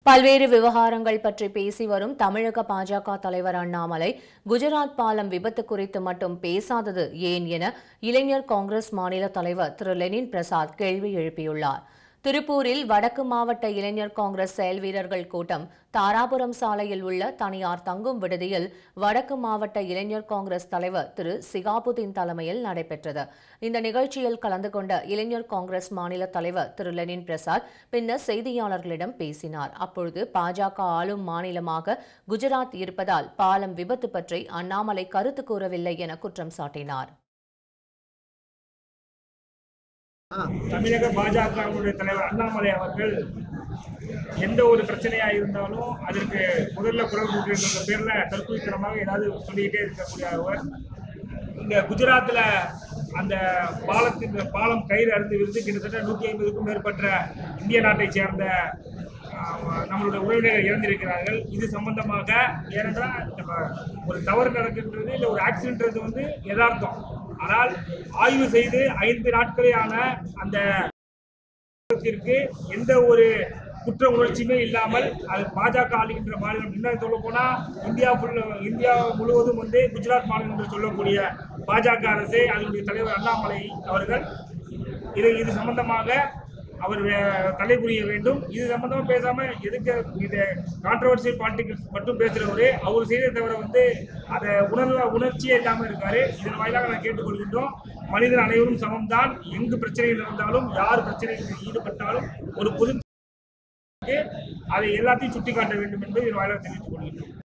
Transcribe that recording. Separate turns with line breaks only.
பல்வேறு விவகாரங்கள் பற்றி பேசி வரும் தமிழக பாஜக தலைவர் அண்ணாமலை குஜராத் பாலம் விபத்து குறித்து மட்டும் பேசாதது ஏன் என இளைஞர் காங்கிரஸ் மாநில தலைவர் திரு லெனின் பிரசாத் கேள்வி எழுப்பியுள்ளார் திருப்பூரில் வடக்கு மாவட்ட இளைஞர் காங்கிரஸ் செயல் வீரர்கள் கூட்டம் தாராபுரம் சாலையில் உள்ள தனியார் தங்கும் விடுதியில் வடக்கு மாவட்ட இளைஞர் காங்கிரஸ் தலைவர் திரு சிகாபுதீன் தலைமையில் நடைபெற்றது இந்த நிகழ்ச்சியில் கலந்து கொண்ட இளைஞர் காங்கிரஸ் மாநில தலைவர் திரு லெனின் பிரசாத் பின்னர் செய்தியாளர்களிடம் பேசினார் அப்பொழுது பாஜக ஆளும் மாநிலமாக குஜராத் இருப்பதால் பாலம் விபத்து பற்றி அண்ணாமலை கருத்து கூறவில்லை என குற்றம் சாட்டினார்
தமிழக பாஜகவுடைய தலைவர் அண்ணாமலை அவர்கள் எந்த ஒரு பிரச்சனையா இருந்தாலும் அதற்கு முதல்ல குரல் கொடுக்கின்ற பேர்ல தற்கொலைத்தனமாக ஏதாவது சொல்லிக்கிட்டே இருக்கக்கூடிய அவர் இங்க குஜராத்தில் அந்த பாலத்தின் பாலம் கயிறு அறுந்து விருந்து கிட்டத்தட்ட நூற்றி ஐம்பதுக்கும் மேற்பட்ட இந்திய நாட்டை சேர்ந்த ஆஹ், நம்மளுடைய உறவினர்கள் இறந்திருக்கிறார்கள் இது சம்பந்தமாக ஏனென்றால் நம்ம ஒரு தவறு நடக்கின்றது இல்லை ஒரு ஆக்சிடென்ட்ன்றது வந்து யதார்த்தம் ஆனால் ஆய்வு செய்து ஐந்து நாட்களேயான அந்த விபத்திற்கு எந்த ஒரு குற்ற உணர்ச்சியுமே இல்லாமல் அது பாஜக ஆளுகின்ற மாநிலம் இன்னும் சொல்ல போனா இந்தியா ஃபுல் இந்தியா முழுவதும் வந்து குஜராத் மாநிலம் என்று சொல்லக்கூடிய பாஜக அரசு அதனுடைய தலைவர் அண்ணாமலை அவர்கள் இது இது சம்பந்தமாக அவர் வே- தலைபுரிய வேண்டும் இது சம்பந்தமா பேசாம எதுக்கு இது கான்ட்ரவர்சியல் பாலிட்டிக்ஸ் மட்டும் பேசுறவரு அவர் செய்த தவிர வந்து அதை உணர்வு உணர்ச்சியே இல்லாம இருக்காரு இதன் வாயிலாக நான் கேட்டுக்கொள்கின்றோம் மனிதன் அனைவரும் சமம்தான் எங்கு பிரச்சனைகள் இருந்தாலும் யார் பிரச்சனைகளில் ஈடுபட்டாலும் ஒரு பொது அதை எல்லாத்தையும் சுட்டிக்காட்ட வேண்டும் என்பதை இதன் வாயிலாக தெரிவித்துக் கொள்கின்றோம்